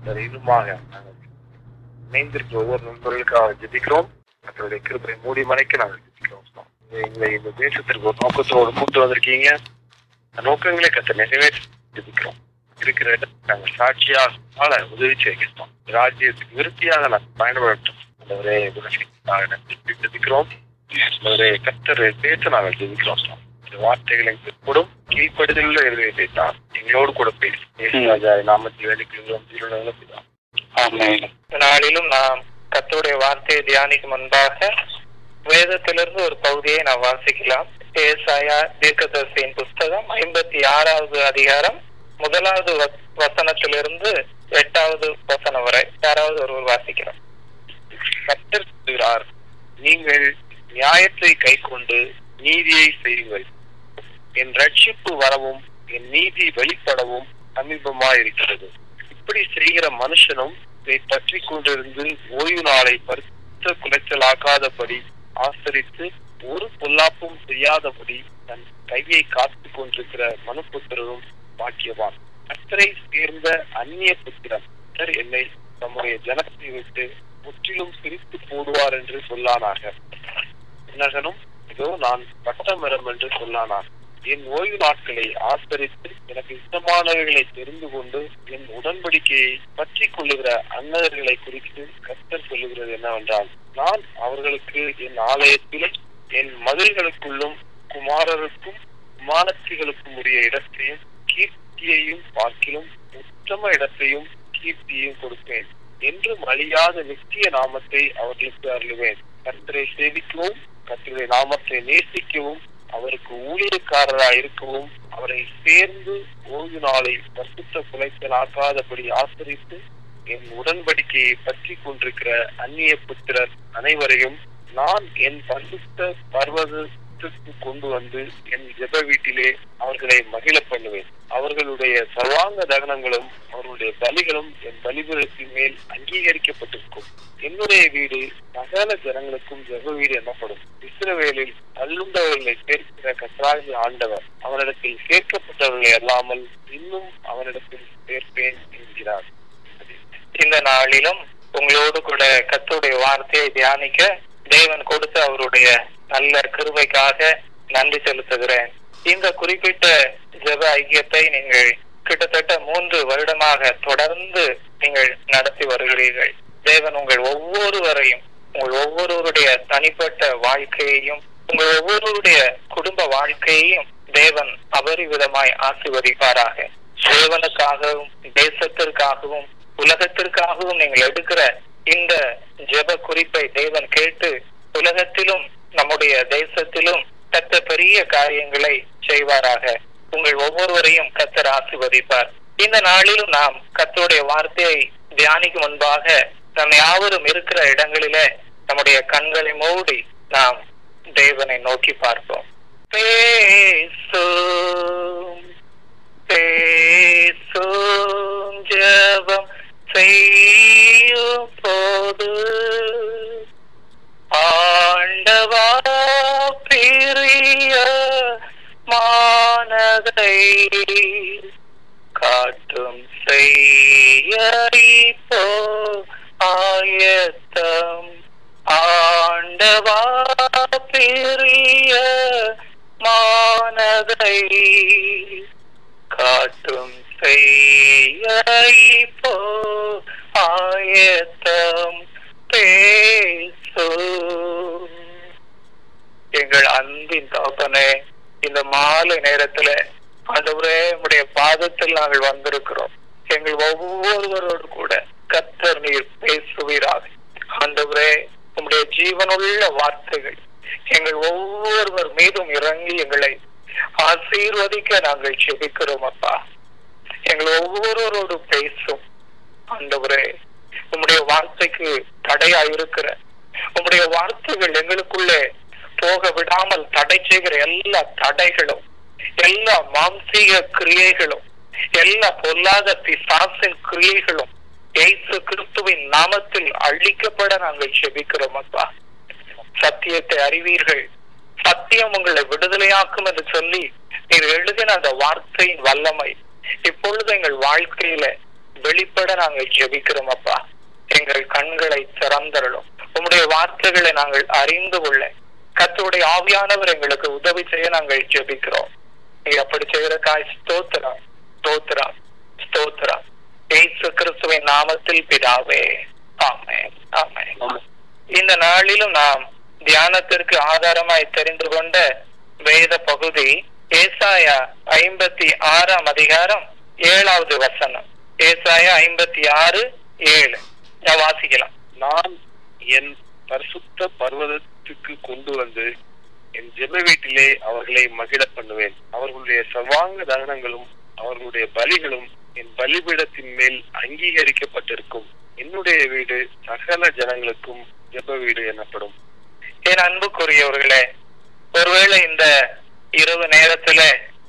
வேற இன்னுமாக நாங்கள் இணைந்திருக்கிற ஒவ்வொரு நண்பர்களுக்காக ஜெபிக்கிறோம் கத்தருடைய கிருபை மூடி மறைக்க நாங்கள் ஜெபிக்கிறோம் சுவாமி. எங்களை இந்த தேசத்திற்கு ஒரு நோக்கத்தோடு கூட்டு வந்திருக்கீங்க அந்த நோக்கங்களை கத்த நிறைவேற்றி ஜெபிக்கிறோம் இருக்கிற இடத்துக்கு நாங்கள் சாட்சியாக வாழ உதவி செய்கிறோம் ராஜ்யத்துக்கு விருத்தியாக நாங்கள் பயன்படுத்தும் ஒரே குணசக்தியாக நன்றி ஜெபிக்கிறோம் ஒரே கத்தர் பேச நாங்கள் ஜெபிக்கிறோம் சுவாமி. இந்த வார்த்தைகளை கூடும் கீழ்ப்படுதல இருதயத்தை தான் எங்களோடு கூட பேசி ராஜா நாமத்தில் வேலைக்கு ஜீவனத்தில் ஆமென். இந்த நாளிலும் நாம் கர்த்தருடைய வார்த்தையை தியானிக்கும் முன்பாக வேதத்திலிருந்து ஒரு பகுதியை நாம் வாசிக்கலாம் ஏசாயா தீர்க்கதரிசியின் புஸ்தகம் ஐம்பத்தி ஆறாவது அதிகாரம் முதலாவது வ- வசனத்திலிருந்து எட்டாவது வசனம் வரை யாராவது ஒருவர் வாசிக்கிறோம் கர்த்தர் சொல்கிறார் நீங்கள் நியாயத்தை கைக்கொண்டு நீதியை செய்யுங்கள் என் ரட்சிப்பு வரவும் என் நீதி வெளிப்படவும் சமீபமாயிருக்கிறது இப்படி செய்கிற மனுஷனும் இதை பற்றி கொண்டிருந்து ஓய்வு நாளை பருத்த குலைச்சலாக்காதபடி ஆசரித்து ஒரு பொல்லாப்பும் செய்யாதபடி தன் கையை காத்து கொண்டிருக்கிற மனுப்புத்திரரும் பாக்கியவான் கர்த்தரை சேர்ந்த அந்நிய புத்திரன் கர்த்தர் என்னை தம்முடைய ஜனத்தை விட்டு முற்றிலும் பிரித்து போடுவார் என்று சொல்லானாக உன்னகனும் இதோ நான் பட்டமரம் என்று சொல்லானாக என் ஓய்வு நாட்களை ஆசரித்து எனக்கு இஷ்டமானவைகளை தெரிந்து கொண்டு என் உடன்படிக்கையை பற்றி கொள்ளுகிற அன்னதர்களை குறித்து கர்த்தர் சொல்லுகிறது என்னவென்றால் நான் அவர்களுக்கு என் ஆலயத்திலும் என் மதில்களுக்குள்ளும் குமாரருக்கும் குமாரத்திகளுக்கும் உரிய இடத்தையும் கீர்த்தியையும் பார்க்கிலும் உத்தம இடத்தையும் கீர்த்தியையும் கொடுப்பேன் என்றும் அழியாத நித்திய நாமத்தை அவர்களுக்கு அருளுவேன் கர்த்தரை சேவிக்கவும் கர்த்தருடைய நாமத்தை நேசிக்கவும் அவருக்கு ஊழியக்காரராய் இருக்கவும் அவரை சேர்ந்து ஓய்வு நாளை பரிசுத்த குலைச்சலாக்காதபடி ஆசரித்து என் உடன்படிக்கையை பற்றி கொண்டிருக்கிற அந்நிய புத்திரர் அனைவரையும் நான் என் பரிசுத்த பர்வதத்துக்கு கொண்டு வந்து என் ஜெப வீட்டிலே அவர்களை மகிழ பண்ணுவேன் அவர்களுடைய சர்வாங்க தகனங்களும் அவர்களுடைய பலிகளும் என் பலிபீடத்தின் மேல் அங்கீகரிக்கப்பட்டிருக்கும் என்னுடைய வீடு சகல ஜனங்களுக்கும் ஜெப வீடு எனப்படும் இஸ்ரவேலில் தள்ளுண்டவர்களை சேர்க்கிற கத்ராகி ஆண்டவர் அவனிடத்தில் சேர்க்கப்பட்டவர்களை அல்லாமல் இன்னும் அவனிடத்தில் சேர்ப்பேன் என்கிறார் இந்த நாளிலும் உங்களோடு கூட கர்த்தருடைய வார்த்தையை தியானிக்க தேவன் கொடுத்த அவருடைய நல்ல கிருபைக்காக நன்றி செலுத்துகிறேன் இந்த குறிப்பிட்ட ஜெப ஐக்கியத்தை நீங்கள் கிட்டத்தட்ட மூன்று வருடமாக தொடர்ந்து நீங்கள் நடத்தி வருகிறீர்கள் தேவன் உங்கள் ஒவ்வொருவரையும் உங்கள் ஒவ்வொருவருடைய தனிப்பட்ட வாழ்க்கையையும் உங்கள் ஒவ்வொருவருடைய குடும்ப வாழ்க்கையையும் தேவன் அபரிவிதமாய் ஆசீர்வதிப்பாராக தேவனுக்காகவும் தேசத்திற்காகவும் உலகத்திற்காகவும் நீங்கள் எடுக்கிற இந்த ஜெப குறிப்பை தேவன் கேட்டு உலகத்திலும் நம்முடைய தேசத்திலும் கத்த பெரிய காரியங்களை செய்வாராக உங்கள் ஒவ்வொருவரையும் கத்தர் ஆசீர்வதிப்பார் இந்த நாளிலும் நாம் கத்தருடைய வார்த்தையை தியானிக்கும் முன்பாக நம் யாவரும் இருக்கிற இடங்களிலே நம்முடைய கண்களை மூடி நாம் தேவனை நோக்கி பார்ப்போம் பேசும் பேசும் ஜெபம் செய்யும் போது ஆண்டவா பிரிய மானதை காட்டும் செய்ய இப்போ ஆயத்தம் ஆண்டவா பிரிய மானதை காட்டும் செய்ய இப்போ ஆயத்தம் பேசும் எங்கள் அன்பின் தகப்பனே இந்த மாலை நேரத்துல ஆண்டவரே உடைய பாதத்தில் நாங்கள் வந்திருக்கிறோம் எங்கள் ஒவ்வொருவரோடு கூட கத்தர் நீர் பேசுவீராக ஆண்டவரே உம்முடைய ஜீவனுள்ள வார்த்தைகள் எங்கள் ஒவ்வொருவர் மீதும் இறங்கி எங்களை ஆசீர்வதிக்க நாங்கள் செபிக்கிறோம் அப்பா எங்கள் ஒவ்வொருவரோடு பேசும் ஆண்டவரே உம்முடைய வார்த்தைக்கு தடையா இருக்கிற உம்முடைய வார்த்தைகள் எங்களுக்குள்ளே போக விடாமல் தடை செய்கிற எல்லா தடைகளும் எல்லா மாம்சீக கிரியைகளும் எல்லா பொல்லாத பிசாசின் கிரியைகளும் இயேசு கிறிஸ்துவின் நாமத்தில் அழிக்கப்பட நாங்கள் செபிக்கிறோம் அப்பா சத்தியத்தை அறிவீர்கள் சத்தியம் உங்களை விடுதலையாக்கும் என்று சொல்லி நீர் எழுதின அந்த வார்த்தையின் வல்லமை இப்பொழுது எங்கள் வாழ்க்கையில வெளிப்பட நாங்கள் ஜெபிக்கிறோம் அப்பா எங்கள் கண்களை திறந்தருளும் உம்முடைய வார்த்தைகளை நாங்கள் அறிந்து கொள்ள கர்த்தருடைய ஆவியானவர் எங்களுக்கு உதவி செய்ய நாங்கள் ஜெபிக்கிறோம் நீ அப்படி செய்யறக்காய் ஸ்தோத்திரம் ஸ்தோத்திரம் ஸ்தோத்திரம் ஏசு கிறிஸ்துவின் நாமத்தில் பிதாவே ஆமென் ஆமென் இந்த நாளிலும் நாம் தியானத்திற்கு ஆதாரமாய் தெரிந்து கொண்ட வேத பகுதி ஏசாயா ஐம்பத்தி ஆறாம் அதிகாரம் ஏழாவது வசனம் ஏசாயா ஐம்பத்தி ஆறு ஏழு நான் வாசிக்கலாம் நான் என் பரிசுத்த பர்வதத்துக்கு கொண்டு வந்து என் ஜெப வீட்டிலே அவர்களை மகிழ பண்ணுவேன் அவர்களுடைய சர்வாங்க தகனங்களும் அவர்களுடைய பலிகளும் என் பலிபீடத்தின் மேல் அங்கீகரிக்கப்பட்டிருக்கும் என்னுடைய வீடு சகல ஜனங்களுக்கும் ஜெப வீடு எனப்படும் என் அன்புக்குரியவர்களே ஒருவேளை இந்த இரவு நேரத்துல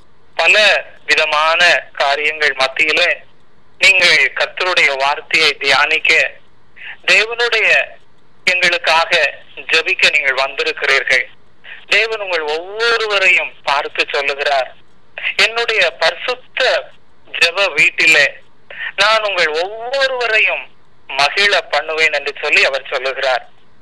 பல விதமான காரியங்கள் மத்தியில நீங்கள் கர்த்தருடைய வார்த்தையை தியானிக்க தேவனுடைய எங்களுக்காக ஜெபிக்க நீங்கள் வந்திருக்கிறீர்கள் தேவன் உங்கள் ஒவ்வொருவரையும் பார்த்து சொல்லுகிறார் என்னுடைய பரிசுத்த ஜெப வீட்டிலே நான் உங்கள் ஒவ்வொருவரையும் மகிழ பண்ணுவேன் என்று சொல்லி அவர் சொல்லுகிறார்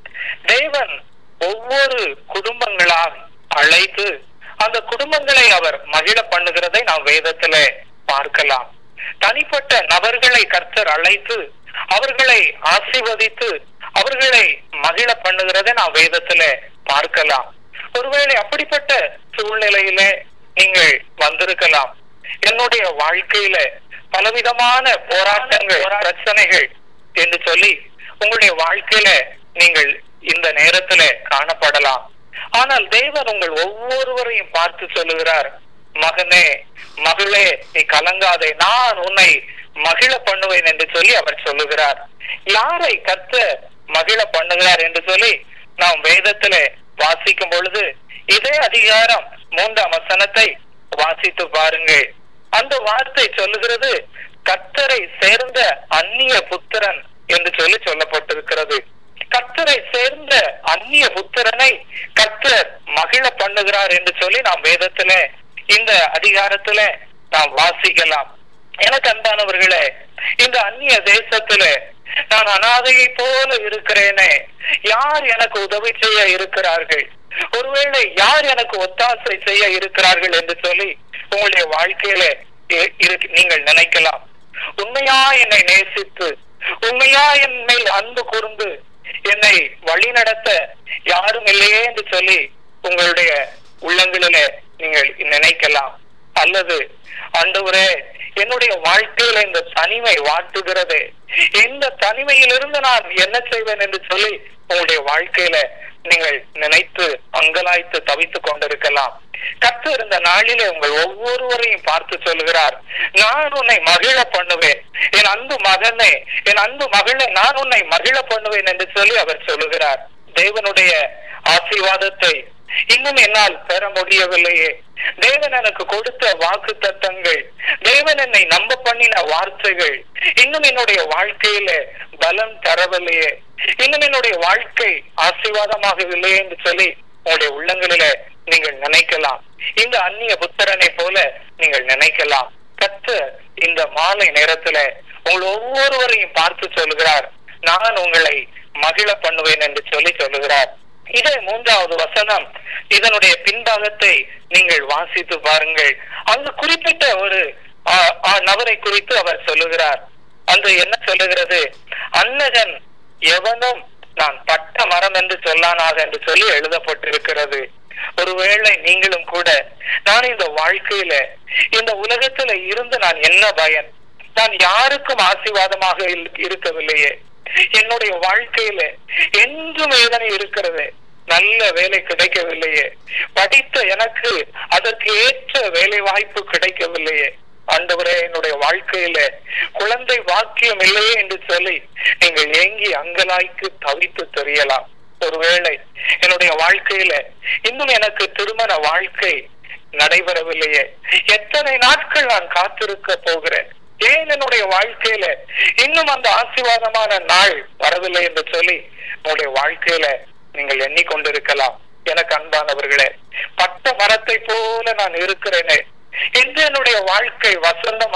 தேவன் ஒவ்வொரு குடும்பங்களாக அழைத்து அந்த குடும்பங்களை அவர் மகிழ பண்ணுகிறதை நாம் வேதத்துல பார்க்கலாம் தனிப்பட்ட நபர்களை கர்த்தர் அழைத்து அவர்களை ஆசீர்வதித்து அவர்களை மகிழ பண்ணுகிறதை நாம் வேதத்துல பார்க்கலாம் ஒருவேளை அப்படிப்பட்ட சூழ்நிலையில நீங்கள் வந்திருக்கலாம் என்னுடைய வாழ்க்கையில பலவிதமான போராட்டங்கள் பிரச்சனைகள் என்று சொல்லி உங்களுடைய வாழ்க்கையில நீங்கள் இந்த நேரத்துல காணப்படலாம் ஆனால் தேவன் உங்கள் ஒவ்வொருவரையும் பார்த்து சொல்லுகிறார் மகனே மகளே நீ கலங்காதே நான் உன்னை மகிழ பண்ணுவேன் என்று சொல்லி அவர் சொல்லுகிறார் யாரை கத்த மகிழ பண்ணுகிறார் என்று சொல்லி நாம் வேதத்துல வாசிக்கும் பொழுது இதே அதிகாரம் மூன்றாம் வசனத்தை வாசித்து பாருங்கள் அந்த வார்த்தை சொல்லுகிறது கத்தரை சேர்ந்த அந்நிய புத்திரன் என்று சொல்லி சொல்லப்பட்டிருக்கிறது கர்த்தரை சேர்ந்த அந்நிய புத்திரனை கர்த்தர் மகிழ பண்ணுகிறார் என்று சொல்லி நாம் வேதத்துல இந்த அதிகாரத்துல நாம் வாசிக்கலாம் எனக்கு அன்பானவர்களே இந்த அந்நிய தேசத்துல நான் அனாதையை போல இருக்கிறேனே யார் எனக்கு உதவி செய்ய இருக்கிறார்கள் ஒருவேளை யார் எனக்கு ஒத்தாசை செய்ய இருக்கிறார்கள் என்று சொல்லி உங்களுடைய வாழ்க்கையில இ- இருக்கு- நீங்கள் நினைக்கலாம் உண்மையா என்னை நேசித்து உண்மையா என் மேல் அன்பு கூர்ந்து என்னை வழி நடத்த யாரும் இல்லையே என்று சொல்லி உங்களுடைய உள்ளங்களிலே நீங்கள் நினைக்கலாம் அல்லது ஆண்டவரே என்னுடைய வாழ்க்கையில இந்த தனிமை வாட்டுகிறது இந்த தனிமையிலிருந்து நான் என்ன செய்வேன் என்று சொல்லி உங்களுடைய வாழ்க்கையில நீங்கள் நினைத்து அங்கலாய்த்து தவித்துக் கொண்டிருக்கலாம் கர்த்தர் இந்த நாளிலே உங்கள் ஒவ்வொருவரையும் பார்த்து சொல்லுகிறார் நான் உன்னை மகிழ பண்ணுவேன் என் அன்பு மகனே என் அன்பு மகளே நான் உன்னை மகிழ பண்ணுவேன் என்று சொல்லி அவர் சொல்லுகிறார் தேவனுடைய ஆசீர்வாதத்தை இன்னும் என்னால் பெற முடியவில்லையே தேவன் எனக்கு கொடுத்த வாக்கு தத்தங்கள் தேவன் என்னை நம்ப பண்ணின வார்த்தைகள் இன்னும் என்னுடைய வாழ்க்கையில பலம் தரவில்லையே இன்னும் என்னுடைய வாழ்க்கை ஆசீர்வாதமாகவில்லையே என்று சொல்லி உங்களுடைய உள்ளங்களில நீங்கள் நினைக்கலாம் இந்த அந்நிய புத்திரனை போல நீங்கள் நினைக்கலாம் கத்த இந்த மாலை நேரத்துல உங்கள் ஒவ்வொருவரையும் பார்த்து சொல்லுகிறார் நான் உங்களை மகிழ பண்ணுவேன் என்று சொல்லி சொல்லுகிறார் இதே மூன்றாவது வசனம் இதனுடைய பின்பாகத்தை நீங்கள் வாசித்து பாருங்கள் அங்கு குறிப்பிட்ட ஒரு ஆ, ஆ, நபரை குறித்து அவர் சொல்லுகிறார் அந்த என்ன சொல்லுகிறது அன்னகன் எவனும் நான் பட்ட மரம் என்று சொல்லானாக என்று சொல்லி எழுதப்பட்டிருக்கிறது ஒருவேளை நீங்களும் கூட நான் இந்த வாழ்க்கையில இந்த உலகத்துல இருந்து நான் என்ன பயன் நான் யாருக்கும் ஆசீர்வாதமாக இல்- இருக்கவில்லையே என்னுடைய வாழ்க்கையில என்றும் வேதனை இருக்கிறது நல்ல வேலை கிடைக்கவில்லையே படித்த எனக்கு அதற்கு ஏற்ற வேலை வாய்ப்பு கிடைக்கவில்லையே ஆண்டவரே என்னுடைய வாழ்க்கையில குழந்தை வாக்கியம் இல்லையே என்று சொல்லி நீங்கள் ஏங்கி அங்கலாய்க்கு தவித்து தெரியலாம் ஒருவேளை என்னுடைய வாழ்க்கையில இன்னும் எனக்கு திருமண வாழ்க்கை நடைபெறவில்லையே எத்தனை நாட்கள் நான் காத்திருக்க போகிறேன் ஏன் என்னுடைய வாழ்க்கையில இன்னும் அந்த ஆசீர்வாதமான நாள் வரவில்லை என்று சொல்லி உங்களுடைய வாழ்க்கையில நீங்கள் எண்ணிக்கொண்டிருக்கலாம் எனக்கு அன்பானவர்களே பட்ட மரத்தை போல நான் இருக்கிறேனே என்று என்னுடைய வாழ்க்கை வசந்தமாகும்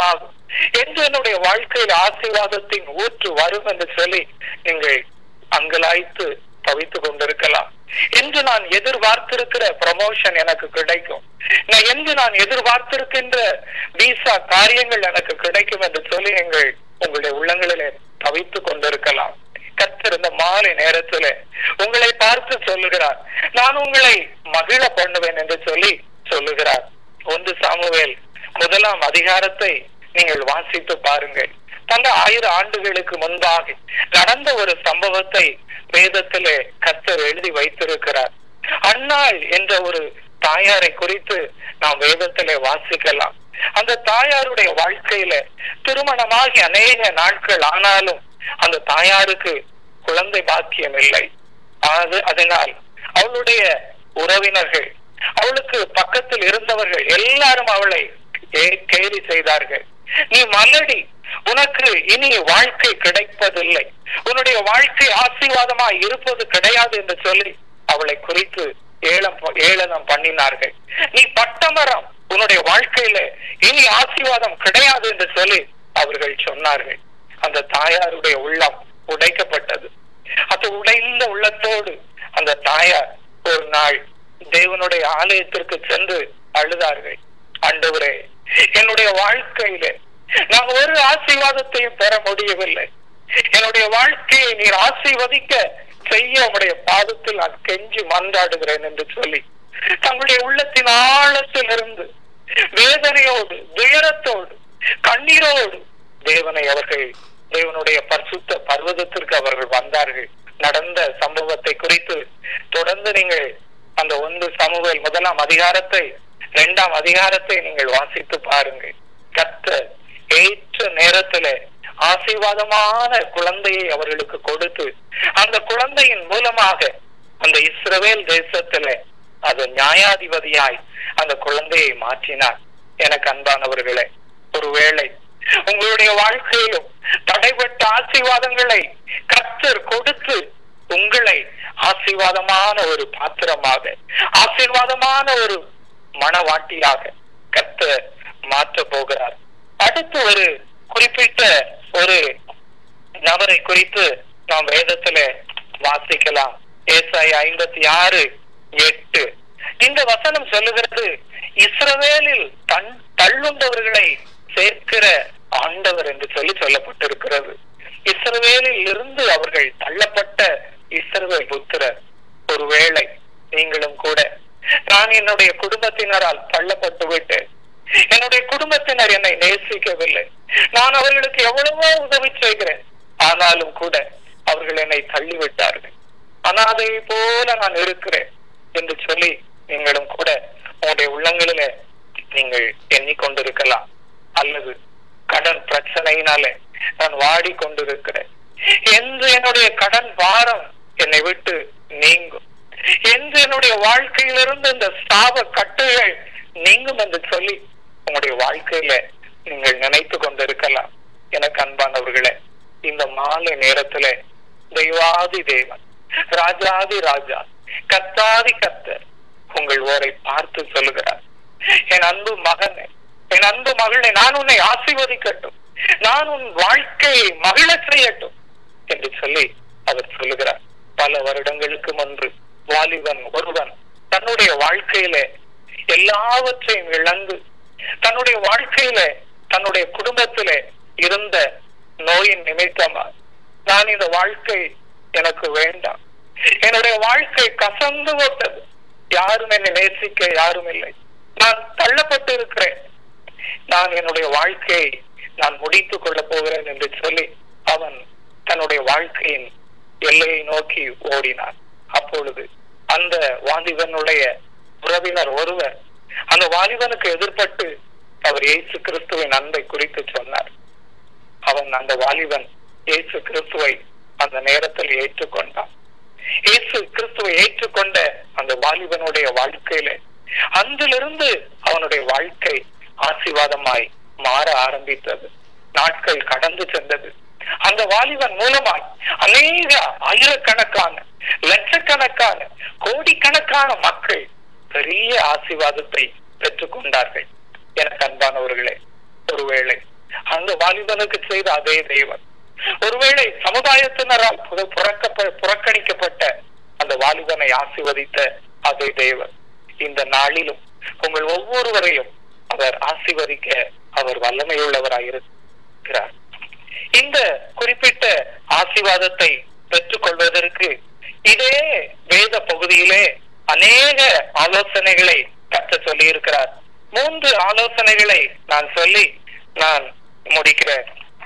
என்று என்னுடைய வாழ்க்கையில் ஆசீர்வாதத்தின் ஊற்று வரும் என்று சொல்லி நீங்கள் அங்கலாய்த்து தவித்துக் கொண்டிருக்கலாம் என்று நான் எதிர்பார்த்திருக்கிற ப்ரமோஷன் எனக்கு கிடைக்கும் நான் என்று நான் எதிர்பார்த்திருக்கின்ற விசா காரியங்கள் எனக்கு கிடைக்கும் என்று சொல்லி நீங்கள் உங்களுடைய உள்ளங்களிலே தவித்துக் கொண்டிருக்கலாம் கர்த்தர் இந்த மாலை நேரத்துல உங்களை பார்த்து சொல்லுகிறார் நான் உங்களை மகிழ பண்ணுவேன் என்று சொல்லி சொல்லுகிறார் ஒன்று சாமுவேல் முதலாம் அதிகாரத்தை நீங்கள் வாசித்து பாருங்கள் பல ஆயிரம் ஆண்டுகளுக்கு முன்பாக நடந்த ஒரு சம்பவத்தை வேதத்திலே கர்த்தர் எழுதி வைத்திருக்கிறார் அன்னாள் என்ற ஒரு தாயாரை குறித்து நாம் வேதத்திலே வாசிக்கலாம் அந்த தாயாருடைய வாழ்க்கையில திருமணமாகி அநேக நாட்கள் ஆனாலும் அந்த தாயாருக்கு குழந்தை பாக்கியம் இல்லை அது அதனால் அவளுடைய உறவினர்கள் அவளுக்கு பக்கத்தில் இருந்தவர்கள் எல்லாரும் அவளை கே- கேலி செய்தார்கள் நீ மலடி உனக்கு இனி வாழ்க்கை கிடைப்பதில்லை உன்னுடைய வாழ்க்கை ஆசீர்வாதமாய் இருப்பது கிடையாது என்று சொல்லி அவளை குறித்து ஏலம் ஏளனம் பண்ணினார்கள் நீ பட்டமரம் உன்னுடைய வாழ்க்கையில இனி ஆசீர்வாதம் கிடையாது என்று சொல்லி அவர்கள் சொன்னார்கள் அந்த தாயாருடைய உள்ளம் உடைக்கப்பட்டது அந்த உடைந்த உள்ளத்தோடு அந்த தாயார் ஒரு நாள் தேவனுடைய ஆலயத்திற்கு சென்று அழுதார்கள் ஆண்டவரே என்னுடைய வாழ்க்கையில நான் ஒரு ஆசீர்வாதத்தையும் பெற முடியவில்லை என்னுடைய வாழ்க்கையை நீர் ஆசீர்வதிக்க செய்ய உடைய பாதத்தில் நான் கெஞ்சி மன்றாடுகிறேன் என்று சொல்லி தங்களுடைய உள்ளத்தின் ஆழத்திலிருந்து வேதனையோடு துயரத்தோடு கண்ணீரோடு தேவனை அவர்கள் தேவனுடைய பரிசுத்த பர்வதத்திற்கு அவர்கள் வந்தார்கள் நடந்த சம்பவத்தை குறித்து தொடர்ந்து நீங்கள் அந்த ஒன்று சமூகல் முதலாம் அதிகாரத்தை இரண்டாம் அதிகாரத்தை நீங்கள் வாசித்து பாருங்கள் கர்த்தர் ஏற்ற நேரத்திலே ஆசீர்வாதமான குழந்தையை அவர்களுக்கு கொடுத்து அந்த குழந்தையின் மூலமாக அந்த இஸ்ரவேல் தேசத்திலே அது நியாயாதிபதியாய் அந்த குழந்தையை மாற்றினார் எனக்கு அன்பானவர்களே ஒருவேளை உங்களுடைய வாழ்க்கையிலும் தடைபட்ட ஆசீர்வாதங்களை கர்த்தர் கொடுத்து உங்களை ஆசீர்வாதமான ஒரு பாத்திரமாக ஆசீர்வாதமான ஒரு மனவாட்டியாக கர்த்தர் மாற்ற போகிறார் அடுத்து ஒரு குறிப்பிட்ட ஒரு நபரை குறித்து நாம் வேதத்துல வாசிக்கலாம் ஏசாய் ஐம்பத்தி ஆறு எட்டு இந்த வசனம் சொல்லுகிறது இஸ்ரவேலில் தன் தள்ளுண்டவர்களை சேர்க்கிற ஆண்டவர் என்று சொல்லி சொல்லப்பட்டிருக்கிறது இஸ்ரவேலில் இருந்து அவர்கள் தள்ளப்பட்ட இஸ்ரவேல் புத்திரர் ஒருவேளை நீங்களும் கூட நான் என்னுடைய குடும்பத்தினரால் தள்ளப்பட்டு விட்டேன் என்னுடைய குடும்பத்தினர் என்னை நேசிக்கவில்லை நான் அவர்களுக்கு எவ்வளவோ உதவி செய்கிறேன் ஆனாலும் கூட அவர்கள் என்னை தள்ளிவிட்டார்கள் அனாதை போல நான் இருக்கிறேன் என்று சொல்லி நீங்களும் கூட உங்களுடைய உள்ளங்களில நீங்கள் எண்ணிக்கொண்டிருக்கலாம் அல்லது கடன் பிரச்சனையினாலே நான் வாடி கொண்டிருக்கிறேன் என்று என்னுடைய கடன் பாரம் என்னை விட்டு நீங்கும் என்று என்னுடைய வாழ்க்கையிலிருந்து இந்த சாப கட்டுகள் நீங்கும் என்று சொல்லி உங்களுடைய வாழ்க்கையில நீங்கள் நினைத்து கொண்டிருக்கலாம் எனக்கு அன்பானவர்களே இந்த மாலை நேரத்துல தெய்வாதி தேவன் ராஜாதி ராஜா கத்தாதி கத்தர் உங்கள் ஓரை பார்த்து சொல்லுகிறார் என் அன்பு மகனே என் அன்பு மகளே நான் உன்னை ஆசீர்வதிக்கட்டும் நான் உன் வாழ்க்கையை மகிழ செய்யட்டும் என்று சொல்லி அவர் சொல்லுகிறார் பல வருடங்களுக்கு முன்பு வாலிபன் ஒருவன் தன்னுடைய வாழ்க்கையில எல்லாவற்றையும் இழந்து தன்னுடைய வாழ்க்கையில தன்னுடைய குடும்பத்தில இருந்த நோயின் நிமித்தமா நான் இந்த வாழ்க்கை எனக்கு வேண்டாம் என்னுடைய வாழ்க்கை கசந்து போட்டது யாரும் என்னை நேசிக்க யாரும் இல்லை நான் தள்ளப்பட்டு இருக்கிறேன் நான் என்னுடைய வாழ்க்கையை நான் முடித்துக் கொள்ளப் போகிறேன் என்று சொல்லி அவன் தன்னுடைய வாழ்க்கையின் எல்லையை நோக்கி ஓடினான் அப்பொழுது அந்த வாலிபனுடைய உறவினர் ஒருவர் அந்த வாலிபனுக்கு எதிர்பட்டு அவர் இயேசு கிறிஸ்துவின் அன்பை குறித்து சொன்னார் அவன் அந்த வாலிபன் இயேசு கிறிஸ்துவை அந்த நேரத்தில் ஏற்றுக்கொண்டான் இயேசு கிறிஸ்துவை ஏற்றுக்கொண்ட அந்த வாலிபனுடைய வாழ்க்கையில அன்றிலிருந்து அவனுடைய வாழ்க்கை ஆசீர்வாதமாய் மாற ஆரம்பித்தது நாட்கள் கடந்து சென்றது அந்த வாலிபன் மூலமாய் அநேக ஆயிரக்கணக்கான லட்சக்கணக்கான கோடிக்கணக்கான மக்கள் பெரிய ஆசீர்வாதத்தை பெற்றுக் கொண்டார்கள் எனக்கு அன்பானவர்களே ஒருவேளை அந்த வாலிபனுக்கு செய்த அதே தெய்வன் ஒருவேளை சமுதாயத்தினரால் புற- புறக்கப்ப- புறக்கணிக்கப்பட்ட அந்த வாலிபனை ஆசிர்வதித்த அதே தேவன் இந்த நாளிலும் உங்கள் ஒவ்வொருவரையும் அவர் ஆசிர்வதிக்க அவர் வல்லமையுள்ளவராயிருக்கிறார் இந்த குறிப்பிட்ட ஆசீர்வாதத்தை பெற்றுக்கொள்வதற்கு இதே வேத பகுதியிலே அநேக ஆலோசனைகளை கற்ற சொல்லி இருக்கிறார் மூன்று ஆலோசனைகளை நான் சொல்லி நான் முடிக்கிறேன்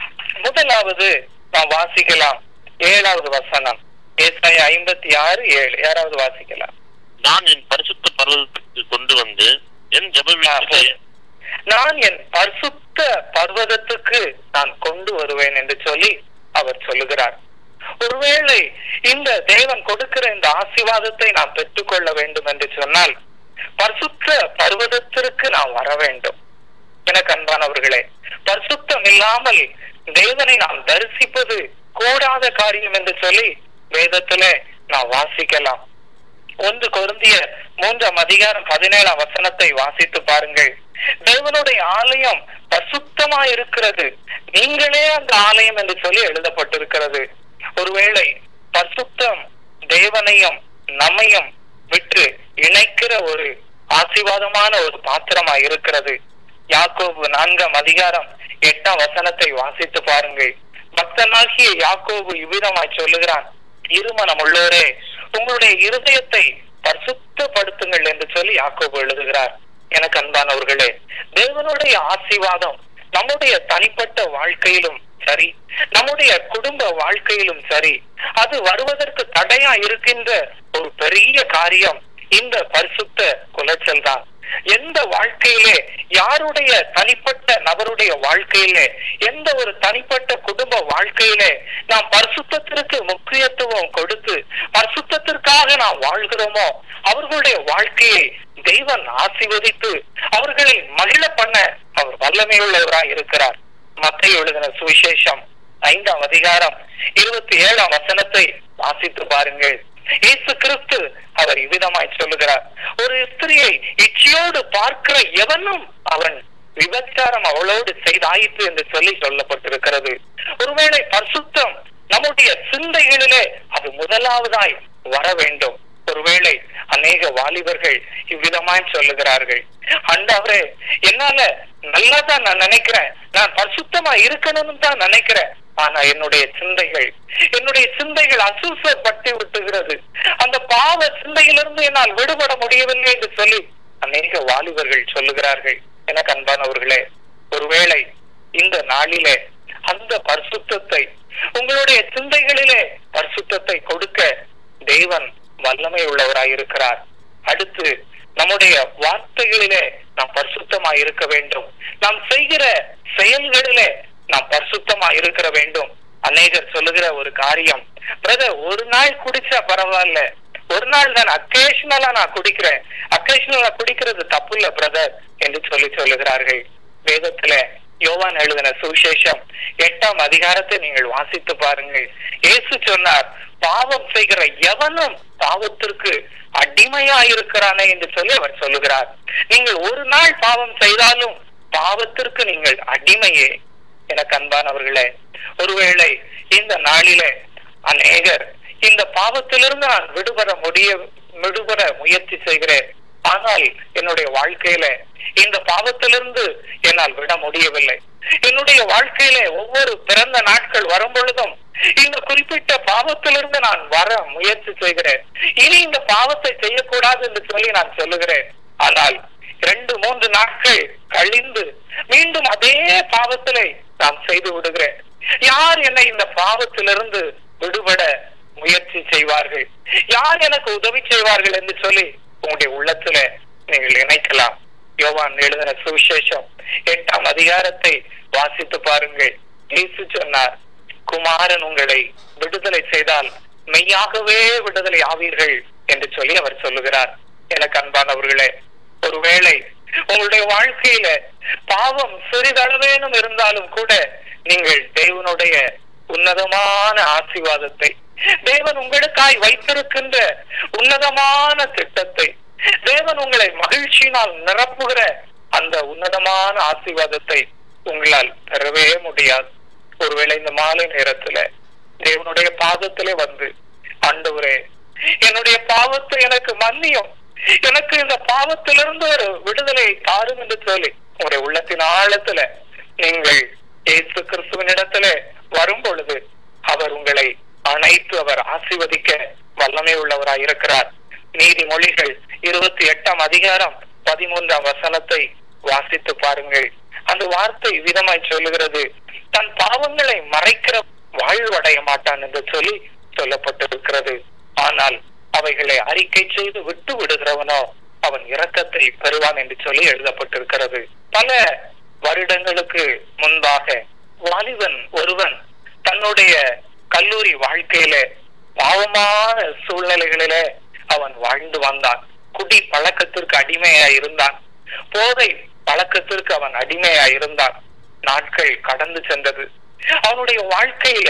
முதலாவது நாம் வாசிக்கலாம் ஏழாவது வசனம் ஏசாய ஐம்பத்தி ஆறு ஏழு யாராவது வாசிக்கலாம் நான் என் பரிசுத்த பர்வதத்துக்கு கொண்டு வந்து என் ஜெப வீட்டிலே நான் என் பரிசுத்த பர்வதத்துக்கு நான் கொண்டு வருவேன் என்று சொல்லி அவர் சொல்லுகிறார் ஒருவேளை இந்த தேவன் கொடுக்கிற இந்த ஆசீர்வாதத்தை நாம் பெற்றுக்கொள்ள வேண்டும் என்று சொன்னால் பரிசுத்த பர்வதத்திற்கு நாம் வர வேண்டும் எனக்கு அன்பானவர்களே பரிசுத்தம் இல்லாமல் தேவனை நாம் தரிசிப்பது கூடாத காரியம் என்று சொல்லி வேதத்திலே நாம் வாசிக்கலாம் ஒன்று கொருந்திய மூன்றாம் அதிகாரம் பதினேழாம் வசனத்தை வாசித்து பாருங்கள் தேவனுடைய ஆலயம் பரிசுத்தமா இருக்கிறது நீங்களே அந்த ஆலயம் என்று சொல்லி எழுதப்பட்டிருக்கிறது ஒருவேளை பரிசுத்தம் தேவனையும் நம்மையும் விட்டு இணைக்கிற ஒரு ஆசீர்வாதமான ஒரு பாத்திரமா இருக்கிறது யாக்கோபு நான்காம் அதிகாரம் எட்டாம் வசனத்தை வாசித்து பாருங்கள் பக்தனாகிய யாக்கோபு இவ்விதமாய் சொல்லுகிறான் இருமனம் உள்ளோரே உங்களுடைய இருதயத்தை பரிசுத்தப்படுத்துங்கள் என்று சொல்லி யாக்கோபு எழுதுகிறார் எனக்கு அன்பானவர்களே தேவனுடைய ஆசீர்வாதம் நம்முடைய தனிப்பட்ட வாழ்க்கையிலும் சரி நம்முடைய குடும்ப வாழ்க்கையிலும் சரி அது வருவதற்கு தடையா இருக்கின்ற ஒரு பெரிய காரியம் இந்த பரிசுத்த குலைச்சல் தான் எந்த வாழ்க்கையிலே யாருடைய தனிப்பட்ட நபருடைய வாழ்க்கையிலே எந்த ஒரு தனிப்பட்ட குடும்ப வாழ்க்கையிலே நாம் பரிசுத்தத்திற்கு முக்கியத்துவம் கொடுத்து பரிசுத்தத்திற்காக நாம் வாழ்கிறோமோ அவர்களுடைய வாழ்க்கையை தெய்வன் ஆசீர்வதித்து அவர்களை மகிழ பண்ண அவர் வல்லமையுள்ளவராய் இருக்கிறார் மத்திய எழுதின சுவிசேஷம் ஐந்தாம் அதிகாரம் இருபத்தி ஏழாம் வசனத்தை வாசித்து பாருங்கள் இயேசு கிறிஸ்து அவர் இவ்விதமாய் சொல்லுகிறார் ஒரு ஸ்திரியை இச்சையோடு பார்க்கிற எவனும் அவன் விபச்சாரம் அவளோடு செய்தாயிற்று என்று சொல்லி சொல்லப்பட்டிருக்கிறது ஒருவேளை பரிசுத்தம் நம்முடைய சிந்தைகளிலே அது முதலாவதாய் வர வேண்டும் ஒருவேளை அநேக வாலிபர்கள் இவ்விதமாய் சொல்லுகிறார்கள் அண்டவரே என்னால நல்லாதான் நான் நினைக்கிறேன் நான் பரிசுத்தமா இருக்கணும்னு தான் நினைக்கிறேன் ஆனா என்னுடைய சிந்தைகள் என்னுடைய சிந்தைகள் அசுசப்பட்டு விட்டுகிறது அந்த பாவ சிந்தையிலிருந்து என்னால் விடுபட முடியவில்லை என்று சொல்லி அநேக வாலிபர்கள் சொல்லுகிறார்கள் எனக்கு அன்பானவர்களே ஒருவேளை இந்த நாளிலே அந்த பரிசுத்தத்தை உங்களுடைய சிந்தைகளிலே பரிசுத்தத்தை கொடுக்க தேவன் வல்லமை உள்ளவராயிருக்கிறார் அடுத்து நம்முடைய வார்த்தைகளிலே நாம் பரிசுத்தமாய் இருக்க வேண்டும் நாம் செய்கிற செயல்களிலே நாம் பரிசுத்தமா இருக்க வேண்டும் அநேகர் சொல்லுகிற ஒரு காரியம் பிரதர் ஒரு நாள் குடிச்சா பரவாயில்ல ஒரு நாள் நான் அக்கேஷனலா நான் குடிக்கிறேன் அக்கேஷனலா குடிக்கிறது தப்பு இல்ல பிரதர் என்று சொல்லி சொல்லுகிறார்கள் வேதத்துல யோவான் எழுதின சுவிசேஷம் எட்டாம் அதிகாரத்தை நீங்கள் வாசித்து பாருங்கள் இயேசு சொன்னார் பாவம் செய்கிற எவனும் பாவத்திற்கு அடிமையா இருக்கிறானே என்று சொல்லி அவர் சொல்லுகிறார் நீங்கள் ஒரு நாள் பாவம் செய்தாலும் பாவத்திற்கு நீங்கள் அடிமையே எனக்கு அன்பானவர்களே ஒருவேளை இந்த நாளிலே அநேகர் இந்த பாவத்திலிருந்து நான் விடுபட முடிய விடுபட முயற்சி செய்கிறேன் ஆனால் என்னுடைய வாழ்க்கையில இந்த பாவத்திலிருந்து என்னால் விட முடியவில்லை என்னுடைய வாழ்க்கையில ஒவ்வொரு பிறந்த நாட்கள் வரும் பொழுதும் இந்த குறிப்பிட்ட பாவத்திலிருந்து நான் வர முயற்சி செய்கிறேன் இனி இந்த பாவத்தை செய்யக்கூடாது என்று சொல்லி நான் சொல்லுகிறேன் ஆனால் இரண்டு மூன்று நாட்கள் கழிந்து மீண்டும் அதே பாவத்திலே நான் செய்து விடுகிறேன் யார் என்னை இந்த பாவத்திலிருந்து விடுபட முயற்சி செய்வார்கள் யார் எனக்கு உதவி செய்வார்கள் என்று சொல்லி உங்களுடைய உள்ளத்துல நீங்கள் நினைக்கலாம் யோவான் எழுதின சுவிசேஷம் எட்டாம் அதிகாரத்தை வாசித்து பாருங்கள் இயேசு சொன்னார் குமாரன் உங்களை விடுதலை செய்தால் மெய்யாகவே விடுதலை ஆவீர்கள் என்று சொல்லி அவர் சொல்லுகிறார் எனக்கு அன்பானவர்களே ஒருவேளை உங்களுடைய வாழ்க்கையில பாவம் சிறிதளவேனும் இருந்தாலும் கூட நீங்கள் தேவனுடைய உன்னதமான ஆசீர்வாதத்தை தேவன் உங்களுக்காய் வைத்திருக்கின்ற உன்னதமான திட்டத்தை தேவன் உங்களை மகிழ்ச்சியினால் நிரப்புகிற அந்த உன்னதமான ஆசீர்வாதத்தை உங்களால் பெறவே முடியாது ஒருவேளை இந்த மாலை நேரத்துல தேவனுடைய பாதத்திலே வந்து ஆண்டவரே என்னுடைய பாவத்தை எனக்கு மன்னியும் எனக்கு இந்த பாவத்திலிருந்து ஒரு விடுதலை தாரும் என்று சொல்லி உங்களுடைய உள்ளத்தின் ஆழத்துல நீங்கள் இயேசு கிறிஸ்துவின் இடத்துல வரும் பொழுது அவர் உங்களை அனைத்து அவர் ஆசீர்வதிக்க வல்லமை உள்ளவராய் இருக்கிறார் நீதிமொழிகள் இருபத்தி எட்டாம் அதிகாரம் பதிமூன்றாம் வசனத்தை வாசித்து பாருங்கள் அந்த வார்த்தை விதமாய் சொல்லுகிறது தன் பாவங்களை மறைக்கிற வாழ்வடைய மாட்டான் என்று சொல்லி சொல்லப்பட்டிருக்கிறது ஆனால் அவைகளை அறிக்கை செய்து விட்டு விடுகிறவனோ அவன் இரக்கத்தை பெறுவான் என்று சொல்லி எழுதப்பட்டிருக்கிறது பல வருடங்களுக்கு முன்பாக வாலிபன் ஒருவன் தன்னுடைய கல்லூரி வாழ்க்கையில பாவமான சூழ்நிலைகளிலே அவன் வாழ்ந்து வந்தான் குடி பழக்கத்திற்கு அடிமையா இருந்தான் போதை பழக்கத்திற்கு அவன் அடிமையா இருந்தான் நாட்கள் கடந்து சென்றது அவனுடைய வாழ்க்கையில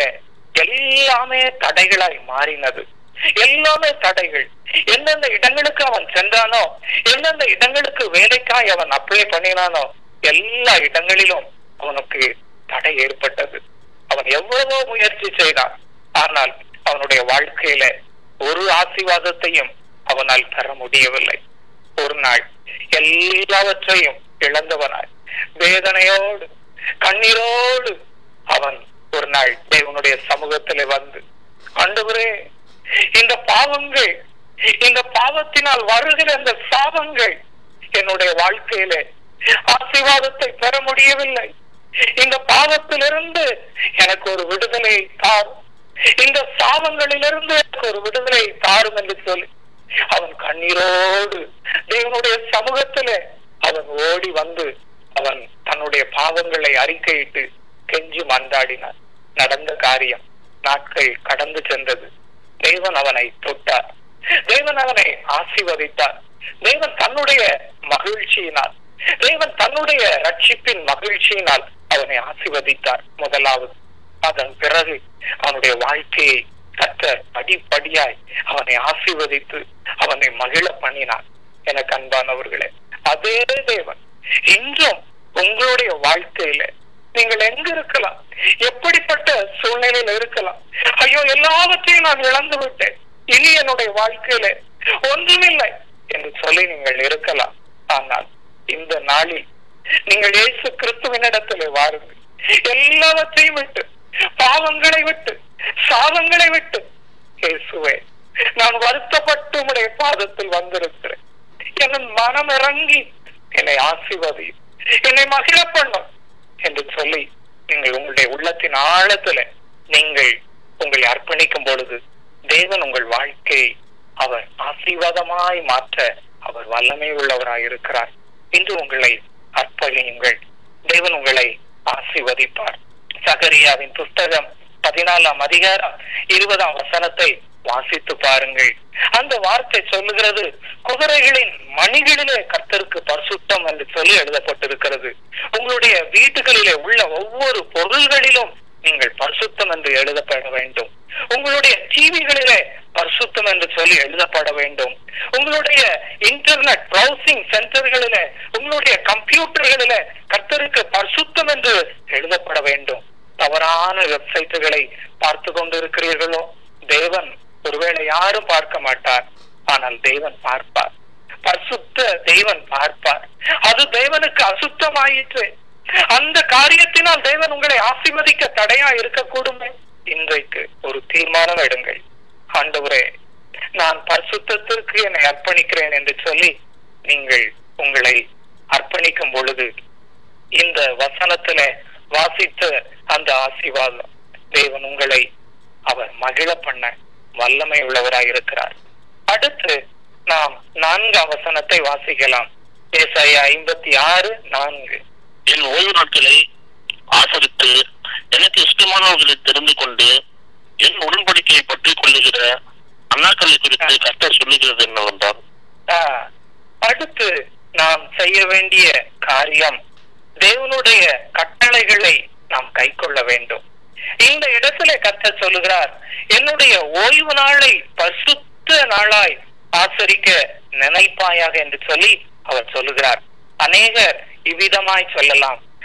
எல்லாமே தடைகளாய் மாறினது எல்லாமே தடைகள் எந்தெந்த இடங்களுக்கு அவன் சென்றானோ எந்தெந்த இடங்களுக்கு வேலைக்காய் அவன் அப்ளை பண்ணினானோ எல்லா இடங்களிலும் அவனுக்கு தடை ஏற்பட்டது அவன் எவ்வளவோ முயற்சி செய்தான் ஆனால் அவனுடைய வாழ்க்கையில ஒரு ஆசீர்வாதத்தையும் அவனால் பெற முடியவில்லை ஒரு நாள் எல்லாவற்றையும் இழந்தவனாய் வேதனையோடு கண்ணீரோடு அவன் ஒரு நாள் தேவனுடைய சமூகத்திலே வந்து ஆண்டவரே இந்த பாவங்கள் இந்த பாவத்தினால் வருகிற இந்த சாபங்கள் என்னுடைய வாழ்க்கையிலே ஆசீர்வாதத்தை பெற முடியவில்லை இந்த பாவத்திலிருந்து எனக்கு ஒரு விடுதலை தாரும் இந்த சாபங்களிலிருந்து எனக்கு ஒரு விடுதலை தாரும் என்று சொல்லி அவன் கண்ணீரோடு தேவனுடைய சமூகத்திலே அவன் ஓடி வந்து அவன் தன்னுடைய பாவங்களை அறிக்கையிட்டு கெஞ்சி மன்றாடினான் நடந்த காரியம் நாட்கள் கடந்து சென்றது தேவன் அவனை தொட்டார் தேவன் அவனை ஆசீர்வதித்தார் தேவன் தன்னுடைய மகிழ்ச்சியினால் தேவன் தன்னுடைய ரட்சிப்பின் மகிழ்ச்சியினால் அவனை ஆசீர்வதித்தார் முதலாவது அதன் பிறகு அவனுடைய வாழ்க்கையை கத்த படிப்படியாய் அவனை ஆசீர்வதித்து அவனை மகிழ பண்ணினான் எனக்கு அன்பானவர்களே அதே தேவன் இன்றும் உங்களுடைய வாழ்க்கையில நீங்கள் எங்க இருக்கலாம் எப்படிப்பட்ட சூழ்நிலையில இருக்கலாம் ஐயோ எல்லாவற்றையும் நான் இழந்து விட்டேன் இனி என்னுடைய வாழ்க்கையில ஒன்றுமில்லை என்று சொல்லி நீங்கள் இருக்கலாம் ஆனால் இந்த நாளில் நீங்கள் இயேசு கிறிஸ்துவினிடத்திலே வாருங்கள் எல்லாவற்றையும் விட்டு பாவங்களை விட்டு சாபங்களை விட்டு இயேசுவே நான் வருத்தப்பட்டு உடைய பாதத்தில் வந்திருக்கிறேன் என் மனம் இறங்கி என்னை ஆசீர்வதியும் என்னை மகிழ பண்ணும் என்று சொல்லி நீங்கள் உங்களுடைய உள்ளத்தின் ஆழத்துல நீங்கள் உங்களை அர்ப்பணிக்கும் பொழுது தேவன் உங்கள் வாழ்க்கையை அவர் ஆசீர்வாதமாய் மாற்ற அவர் வல்லமை உள்ளவராய் இருக்கிறார் இன்று உங்களை அர்ப்பணியுங்கள் தேவன் உங்களை ஆசீர்வதிப்பார் சகரியாவின் புஸ்தகம் பதினாலாம் அதிகாரம் இருபதாம் வசனத்தை வாசித்து பாருங்கள் அந்த வார்த்தை சொல்லுகிறது குதிரைகளின் மணிகளிலே கர்த்தருக்கு பரிசுத்தம் என்று சொல்லி எழுதப்பட்டிருக்கிறது உங்களுடைய வீட்டுகளிலே உள்ள ஒவ்வொரு பொருள்களிலும் நீங்கள் பரிசுத்தம் என்று எழுதப்பட வேண்டும் உங்களுடைய டிவிகளிலே பரிசுத்தம் என்று சொல்லி எழுதப்பட வேண்டும் உங்களுடைய இன்டர்நெட் ப்ரௌசிங் சென்டர்களிலே உங்களுடைய கம்ப்யூட்டர்களிலே கர்த்தருக்கு பரிசுத்தம் என்று எழுதப்பட வேண்டும் தவறான வெப்சைட்டுகளை பார்த்து கொண்டு இருக்கிறீர்களோ தேவன் ஒருவேளை யாரும் பார்க்க மாட்டார் ஆனால் தேவன் பார்ப்பார் பரிசுத்த தேவன் பார்ப்பார் அது தேவனுக்கு அசுத்தமாயிற்று அந்த காரியத்தினால் தேவன் உங்களை ஆசீர்வதிக்க தடையா இருக்கக்கூடுமே இன்றைக்கு ஒரு தீர்மானம் எடுங்கள் ஆண்டவரே நான் பரிசுத்தத்திற்கு என்னை அர்ப்பணிக்கிறேன் என்று சொல்லி நீங்கள் உங்களை அர்ப்பணிக்கும் பொழுது இந்த வசனத்துல வாசித்த அந்த ஆசீர்வாதம் தேவன் உங்களை அவர் மகிழ பண்ண வல்லமை உள்ளவராய் இருக்கிறார் அடுத்து நாம் நான்காம் வசனத்தை வாசிக்கலாம் ஏசாயா ஐம்பத்தி ஆறு நான்கு என் ஓய்வு நாட்களை ஆசரித்து எனக்கு இஷ்டமானவர்களை தெரிந்து கொண்டு என் உடன்படிக்கையை பற்றிக் கொள்ளுகிற அண்ணாக்களை குறித்து கர்த்தர் சொல்லுகிறது என்னவென்றால் ஆஹ், அடுத்து நாம் செய்ய வேண்டிய காரியம் தேவனுடைய கட்டளைகளை நாம் கைக்கொள்ள வேண்டும் இந்த இடத்துல கர்த்தர் சொல்லுகிறார் என்னுடைய ஓய்வு நாளை பரிசுத்த நாளாய் ஆசரிக்க நினைப்பாயாக என்று சொல்லி அவர் சொல்லுகிறார் அநேகர் இவ்விதமாய் சொல்லலாம்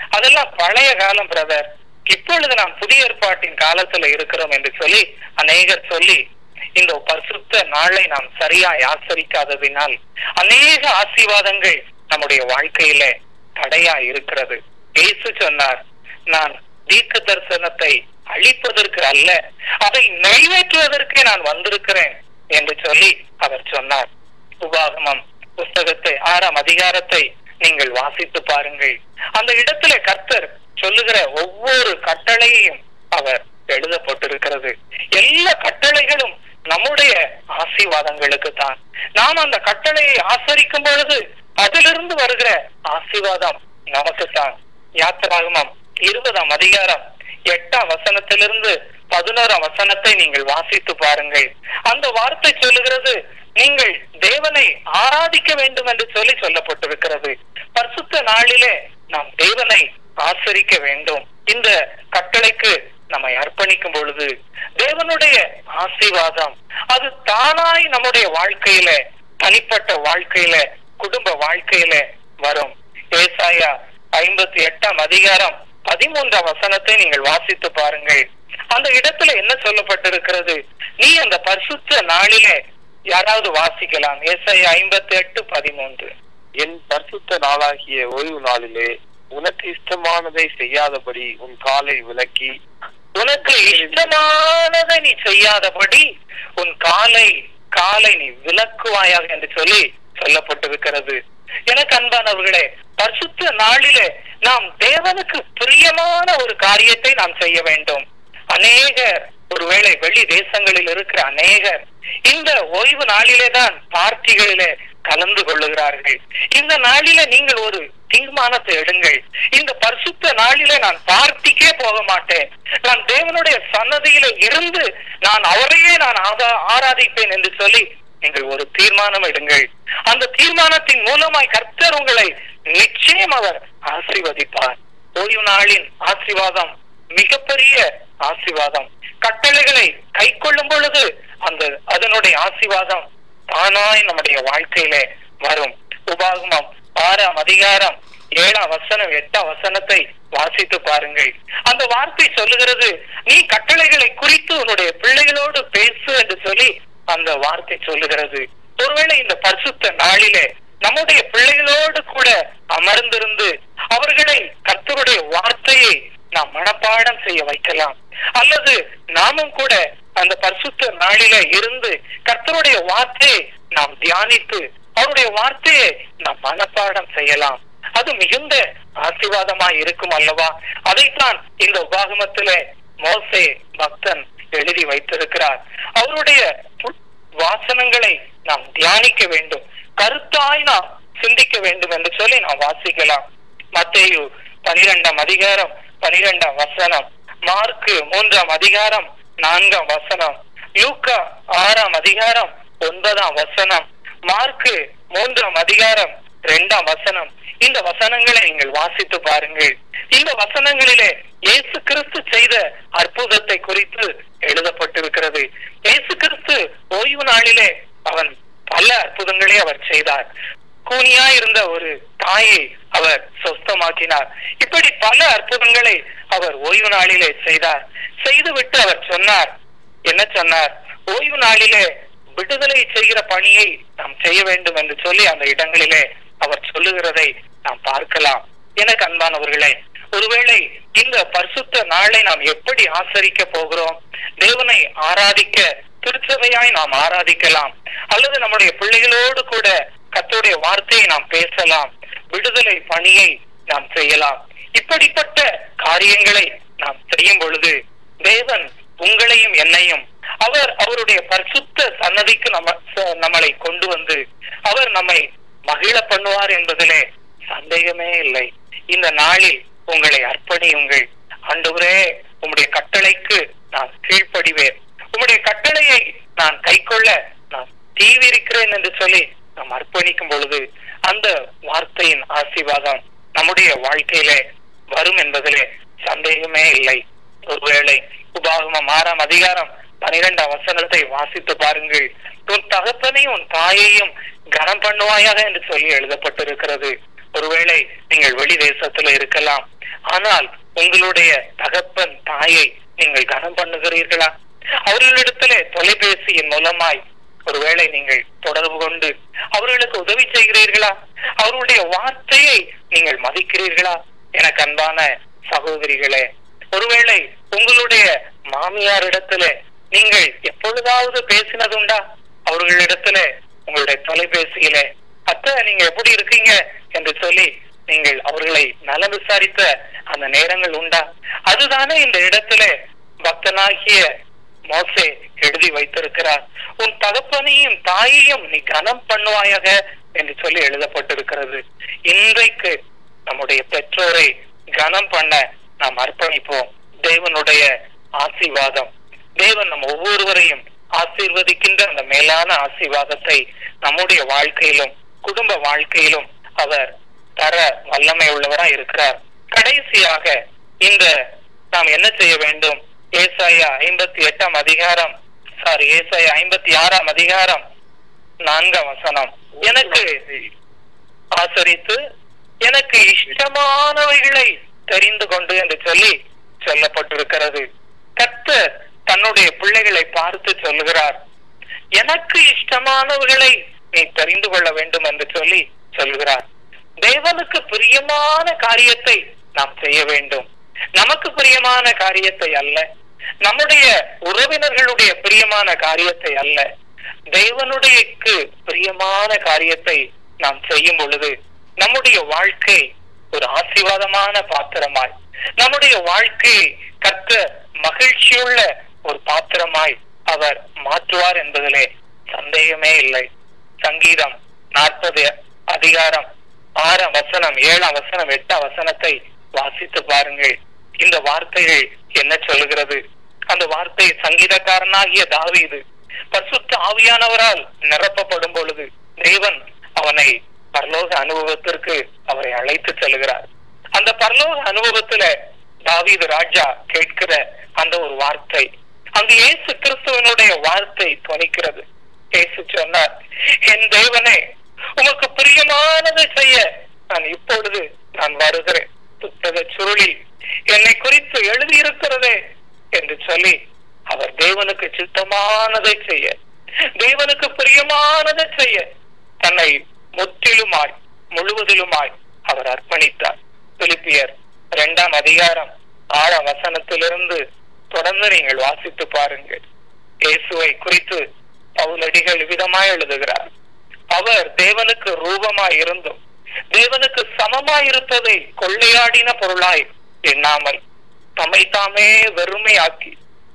அதெல்லாம் பழைய காலம் பிரதர் இப்பொழுது நாம் புதிய ஏற்பாட்டின் காலத்துல இருக்கிறோம் என்று சொல்லி அநேகர் சொல்லி இந்த பரிசுத்த நாளை நாம் சரியாய் ஆசரிக்காததினால் அநேக ஆசீர்வாதங்கள் நம்முடைய வாழ்க்கையில தடையா இருக்கிறது இயேசு சொன்னார் நான் தீர்க்க தரிசனத்தை அழிப்பதற்கு அல்ல அதை நிறைவேற்றுவதற்கே நான் வந்திருக்கிறேன் என்று சொல்லி அவர் சொன்னார் உபாகமம் புஸ்தகத்தை ஆறாம் அதிகாரத்தை நீங்கள் வாசித்து பாருங்கள் அந்த இடத்துல கர்த்தர் சொல்லுகிற ஒவ்வொரு கட்டளையையும் அவர் எழுதப்பட்டிருக்கிறது எல்லா கட்டளைகளும் நம்முடைய ஆசீர்வாதங்களுக்கு தான் நாம் அந்த கட்டளையை ஆசரிக்கும் பொழுது அதிலிருந்து வருகிற ஆசீர்வாதம் நமக்கு தான் யாத்திராகமம் இருபதாம் அதிகாரம் எட்டாம் வசனத்திலிருந்து பதினோராம் வசனத்தை நீங்கள் வாசித்து பாருங்கள் அந்த வார்த்தை சொல்லுகிறது நீங்கள் தேவனை ஆராதிக்க வேண்டும் என்று சொல்லி சொல்லப்பட்டிருக்கிறது பரிசுத்த நாளிலே நாம் தேவனை ஆசரிக்க வேண்டும் இந்த கட்டளைக்கு நம்மை அர்ப்பணிக்கும் பொழுது தேவனுடைய ஆசீர்வாதம் அது தானாய் நம்முடைய வாழ்க்கையில தனிப்பட்ட வாழ்க்கையில குடும்ப வாழ்க்கையில வரும் ஏசாயா ஐம்பத்தி எட்டாம் அதிகாரம் பதிமூன்றாம் வசனத்தை நீங்கள் வாசித்து பாருங்கள் அந்த இடத்துல என்ன சொல்லப்பட்டிருக்கிறது நீ அந்த பரிசுத்த நாளிலே யாராவது வாசிக்கலாம் ஏசாயா ஐம்பத்தி எட்டு பதிமூன்று என் பரிசுத்த நாளாகிய ஓய்வு நாளிலே உனக்கு இஷ்டமானதை செய்யாதபடி உன் காலை விலக்கி உனக்கு இஷ்டமானதை நீ செய்யாதபடி உன் காலை காலை நீ விலக்குவாயாக என்று சொல்லி சொல்லப்பட்டிருக்கிறது எனக்கு அன்பானவர்களே பரிசுத்த நாளிலே நாம் தேவனுக்கு பிரியமான ஒரு காரியத்தை நாம் செய்ய வேண்டும் அநேகர் ஒருவேளை வெளி தேசங்களில் இருக்கிற அநேகர் இந்த ஓய்வு நாளிலே தான் பார்ட்டிகளிலே கலந்து கொள்ளுகிறார்கள் இந்த நாளில நீங்கள் ஒரு தீர்மானத்தை எடுங்கள் இந்த பரிசுத்த நாளிலே நான் பார்ட்டிக்கே போக மாட்டேன் நான் தேவனுடைய சன்னதியில இருந்து நான் அவரையே நான் ஆதா- ஆராதிப்பேன் என்று சொல்லி நீங்கள் ஒரு தீர்மானம் எடுங்கள் அந்த தீர்மானத்தின் மூலமாய் கர்த்தர் உங்களை நிச்சயம் அவர் ஆசீர்வதிப்பார் ஓய்வு நாளின் ஆசீர்வாதம் மிகப்பெரிய ஆசீர்வாதம் கட்டளைகளை கை கொள்ளும் பொழுது அந்த அதனுடைய ஆசீர்வாதம் தானாய் நம்முடைய வாழ்க்கையிலே வரும் உபாகமம் ஆறாம் அதிகாரம் ஏழாம் வசனம் எட்டாம் வசனத்தை வாசித்து பாருங்கள் அந்த வார்த்தை சொல்லுகிறது நீ கட்டளைகளை குறித்து உன்னுடைய பிள்ளைகளோடு பேசு என்று சொல்லி அந்த வார்த்தை சொல்லுகிறது ஒருவேளை இந்த பரிசுத்த நாளிலே நம்முடைய பிள்ளைகளோடு கூட அமர்ந்திருந்து அவர்களை கர்த்தருடைய வார்த்தையை நாம் மனப்பாடம் செய்ய வைக்கலாம் அல்லது நாமும் கூட அந்த பரிசுத்த நாளில இருந்து கர்த்தருடைய வார்த்தையை நாம் தியானித்து அவருடைய வார்த்தையை நாம் மனப்பாடம் செய்யலாம் அது மிகுந்த ஆசீர்வாதமாய் இருக்கும் அல்லவா அதைத்தான் இந்த உபாகமத்திலே மோசே பக்தன் எழுதி வைத்திருக்கிறார் அவருடைய பு- வாசனங்களை நாம் தியானிக்க வேண்டும் கருத்தாய் நாம் சிந்திக்க வேண்டும் என்று சொல்லி நாம் வாசிக்கலாம் மத்தேயு பனிரெண்டாம் அதிகாரம் பனிரெண்டாம் வசனம் மார்க்கு மூன்றாம் அதிகாரம் நான்காம் வசனம் லூக்கா ஆறாம் அதிகாரம் ஒன்பதாம் வசனம் மார்க்கு மூன்றாம் அதிகாரம் இரண்டாம் வசனம் இந்த வசனங்களை நீங்கள் வாசித்து பாருங்கள் இந்த வசனங்களிலே இயேசு கிறிஸ்து செய்த அற்புதத்தை குறித்து எழுதப்பட்டிருக்கிறது இயேசு கிறிஸ்து ஓய்வு நாளிலே அவன் பல அற்புதங்களை அவர் செய்தார் கூனியா இருந்த ஒரு தாயை அவர் சொஸ்தமாக்கினார் இப்படி பல அற்புதங்களை அவர் ஓய்வு நாளிலே செய்தார் செய்துவிட்டு அவர் சொன்னார் என்ன சொன்னார் ஓய்வு நாளிலே விடுதலை செய்கிற பணியை நாம் செய்ய வேண்டும் என்று சொல்லி அந்த இடங்களிலே அவர் சொல்லுகிறதை நாம் பார்க்கலாம் எனக்கு அன்பானவர்களே ஒருவேளை இந்த பரிசுத்த நாளை நாம் எப்படி ஆசரிக்க போகிறோம் தேவனை ஆராதிக்க திருச்சபையாய் நாம் ஆராதிக்கலாம் அல்லது நம்முடைய பிள்ளைகளோடு கூட கர்த்தருடைய வார்த்தையை நாம் பேசலாம் விடுதலை பணியை நாம் செய்யலாம் இப்படிப்பட்ட காரியங்களை நாம் செய்யும் பொழுது தேவன் உங்களையும் என்னையும் அவர் அவருடைய பரிசுத்த சன்னதிக்கு நம்ம ச- நம்மளை கொண்டு வந்து அவர் நம்மை மகிழ பண்ணுவார் என்பதிலே சந்தேகமே இல்லை இந்த நாளில் உங்களை அர்ப்பணியுங்கள் ஆண்டவரே உம்முடைய கட்டளைக்கு நான் கீழ்ப்படிவேன் உம்முடைய கட்டளையை நான் கைக்கொள்ள நான் தீவிரிக்கிறேன் என்று சொல்லி நாம் அர்ப்பணிக்கும் பொழுது அந்த வார்த்தையின் ஆசீர்வாதம் நம்முடைய வாழ்க்கையிலே வரும் என்பதிலே சந்தேகமே இல்லை ஒருவேளை உபாகமம் ஆறாம் அதிகாரம் பனிரெண்டாம் வசனத்தை வாசித்து பாருங்கள் உன் தகப்பனையும் உன் தாயையும் கனம் பண்ணுவாயாக என்று சொல்லி எழுதப்பட்டிருக்கிறது ஒருவேளை நீங்கள் வெளி தேசத்துல இருக்கலாம் ஆனால் உங்களுடைய தகப்பன் தாயை நீங்கள் கனம் பண்ணுகிறீர்களா அவர்களிடத்துல தொலைபேசியின் மூலமாய் ஒருவேளை நீங்கள் தொடர்பு கொண்டு அவர்களுக்கு உதவி செய்கிறீர்களா அவர்களுடைய வார்த்தையை நீங்கள் மதிக்கிறீர்களா எனக்கு அன்பான சகோதரிகளே ஒருவேளை உங்களுடைய மாமியாரிடத்துல நீங்கள் எப்பொழுதாவது பேசினதுண்டா அவர்களிடத்துல உங்களுடைய தொலைபேசியில அத்தை நீங்க எப்படி இருக்கீங்க என்று சொல்லி நீங்கள் அவர்களை நலம் விசாரித்த அந்த நேரங்கள் உண்டா அதுதானே இந்த இடத்துல பக்தனாகிய மோசே எழுதி வைத்திருக்கிறார் உன் தகப்பனையும் தாயையும் நீ கனம் பண்ணுவாயாக என்று சொல்லி எழுதப்பட்டிருக்கிறது இன்றைக்கு நம்முடைய பெற்றோரை கனம் பண்ண நாம் அர்ப்பணிப்போம் தேவனுடைய ஆசீர்வாதம் தேவன் நம் ஒவ்வொருவரையும் ஆசீர்வதிக்கின்ற அந்த மேலான ஆசீர்வாதத்தை நம்முடைய வாழ்க்கையிலும் குடும்ப வாழ்க்கையிலும் அவர் தர வல்லமை உள்ளவரா இருக்கிறார் கடைசியாக இந்த நாம் என்ன செய்ய வேண்டும் ஏசாயா ஐம்பத்தி எட்டாம் அதிகாரம் சாரி ஏசாயா ஐம்பத்தி ஆறாம் அதிகாரம் நான்காம் வசனம் எனக்கு ஆசரித்து எனக்கு இஷ்டமானவைகளை தெரிந்து கொண்டு என்று சொல்லி சொல்லப்பட்டிருக்கிறது கர்த்தர் தன்னுடைய பிள்ளைகளை பார்த்து சொல்லுகிறார் எனக்கு இஷ்டமானவர்களை நீ தெரிந்து கொள்ள வேண்டும் என்று சொல்லி சொல்கிறார் தேவனுக்கு பிரியமான காரியத்தை நாம் செய்ய வேண்டும் நமக்கு பிரியமான காரியத்தை அல்ல நம்முடைய உறவினர்களுடைய பிரியமான காரியத்தை அல்ல தேவனுடையக்கு பிரியமான காரியத்தை நாம் செய்யும் பொழுது நம்முடைய வாழ்க்கை ஒரு ஆசீர்வாதமான பாத்திரமாய் நம்முடைய வாழ்க்கையை கற்ற மகிழ்ச்சியுள்ள ஒரு பாத்திரமாய் அவர் மாற்றுவார் என்பதிலே சந்தேகமே இல்லை சங்கீதம் நாற்பது அதிகாரம் ஆறாம் வசனம் ஏழாம் வசனம் எட்டாம் வசனத்தை வாசித்து பாருங்கள் இந்த வார்த்தைகள் என்ன சொல்லுகிறது அந்த வார்த்தை சங்கீதக்காரனாகிய தாவீது பசுத்த ஆவியானவரால் நிரப்பப்படும் பொழுது தேவன் அவனை பரலோக அனுபவத்திற்கு அவரை அழைத்து செல்கிறார் அந்த பரலோக அனுபவத்துல தாவீது ராஜா கேட்கிற அந்த ஒரு வார்த்தை அங்கு இயேசு கிறிஸ்துவனுடைய வார்த்தை துணிக்கிறது இயேசு சொன்னார் என் தேவனே உமக்கு பிரியமானதை செய்ய நான் இப்பொழுது நான் வருகிறேன் புத்தக சுருளில் என்னை குறித்து எழுதியிருக்கிறதே என்று சொல்லி அவர் தேவனுக்கு சித்தமானதை செய்ய தேவனுக்கு பிரியமானதை செய்ய தன்னை முற்றிலுமாய் முழுவதிலுமாய் அவர் அர்ப்பணித்தார் பிலிப்பியர் இரண்டாம் அதிகாரம் ஆறாம் வசனத்திலிருந்து தொடர்ந்து நீங்கள் வாசித்து பாருங்கள் இயேசுவை குறித்து பவுலடிகள் விதமாய் எழுதுகிறார் அவர் தேவனுக்கு ரூபமாய் இருந்தும் தேவனுக்கு சமமாய் இருப்பதை கொள்ளையாடின பொருளாய் எண்ணாமல் தம்மை தாமே வெறுமையாக்கி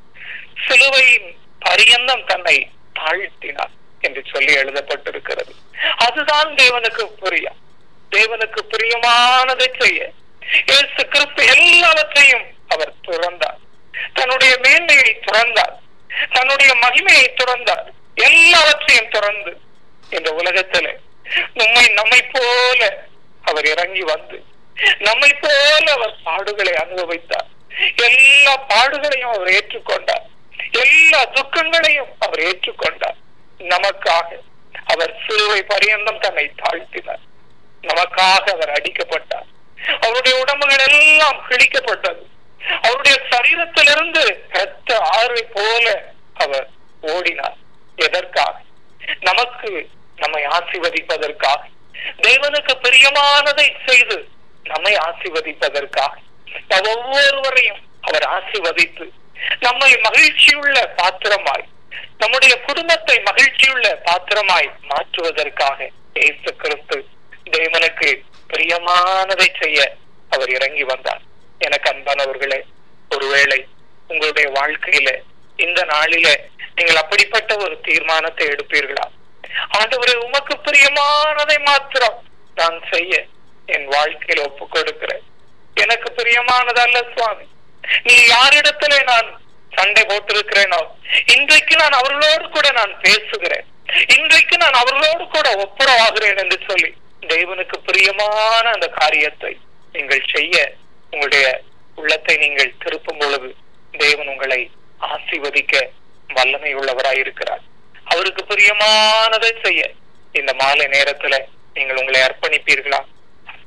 சிலுவையின் பரியந்தம் தன்னை தாழ்த்தினார் என்று சொல்லி எழுதப்பட்டிருக்கிறது அதுதான் தேவனுக்கு பிரியம் தேவனுக்கு பிரியமானதை செய்ய இயேசு கிறிஸ்து எல்லாவற்றையும் அவர் துறந்தார் தன்னுடைய மேன்மையை துறந்தார் தன்னுடைய மகிமையை துறந்தார் எல்லாவற்றையும் துறந்து இந்த உலகத்துல நம்மை நம்மை போல அவர் இறங்கி வந்து நம்மை போல அவர் பாடுகளை அனுபவித்தார் எல்லா பாடுகளையும் அவர் ஏற்றுக்கொண்டார் எல்லா துக்கங்களையும் அவர் ஏற்றுக்கொண்டார் நமக்காக அவர் சிலுவை பரியந்தம் தன்னை தாழ்த்தினார் நமக்காக அவர் அடிக்கப்பட்டார் அவருடைய உடம்புகள் எல்லாம் கிழிக்கப்பட்டது அவருடைய சரீரத்திலிருந்து ரத்த ஆறு போல அவர் ஓடினார் எதற்காக நமக்கு நம்மை ஆசிர்வதிப்பதற்காக தேவனுக்கு பிரியமானதை செய்து நம்மை ஆசிர்வதிப்பதற்காக நம் ஒவ்வொருவரையும் அவர் ஆசிர்வதித்து நம்மை மகிழ்ச்சியுள்ள பாத்திரமாய் நம்முடைய குடும்பத்தை மகிழ்ச்சியுள்ள பாத்திரமாய் மாற்றுவதற்காக இயேசு கிறிஸ்து தேவனுக்கு பிரியமானதை செய்ய அவர் இறங்கி வந்தார் எனக்கு அன்பானவர்களே ஒருவேளை உங்களுடைய வாழ்க்கையில இந்த நாளில நீங்கள் அப்படிப்பட்ட ஒரு தீர்மானத்தை எடுப்பீர்களா ஆண்டவரே உமக்கு பிரியமானதை மாத்திரம் நான் செய்ய என் வாழ்க்கையில ஒப்பு கொடுக்கிறேன் எனக்கு பிரியமானதல்ல சுவாமி நீ யாரிடத்துல நான் சண்டை போட்டிருக்கிறேனோ இன்றைக்கு நான் அவர்களோடு கூட நான் பேசுகிறேன் இன்றைக்கு நான் அவர்களோடு கூட ஒப்புரவாகிறேன் என்று சொல்லி தேவனுக்கு பிரியமான அந்த காரியத்தை நீங்கள் செய்ய உங்களுடைய உள்ளத்தை நீங்கள் திருப்பும் பொழுது தேவன் உங்களை ஆசீர்வதிக்க வல்லமை உள்ளவராய் இருக்கிறார் அவருக்கு பிரியமானதை செய்ய இந்த மாலை நேரத்துல நீங்கள் உங்களை அர்ப்பணிப்பீர்களா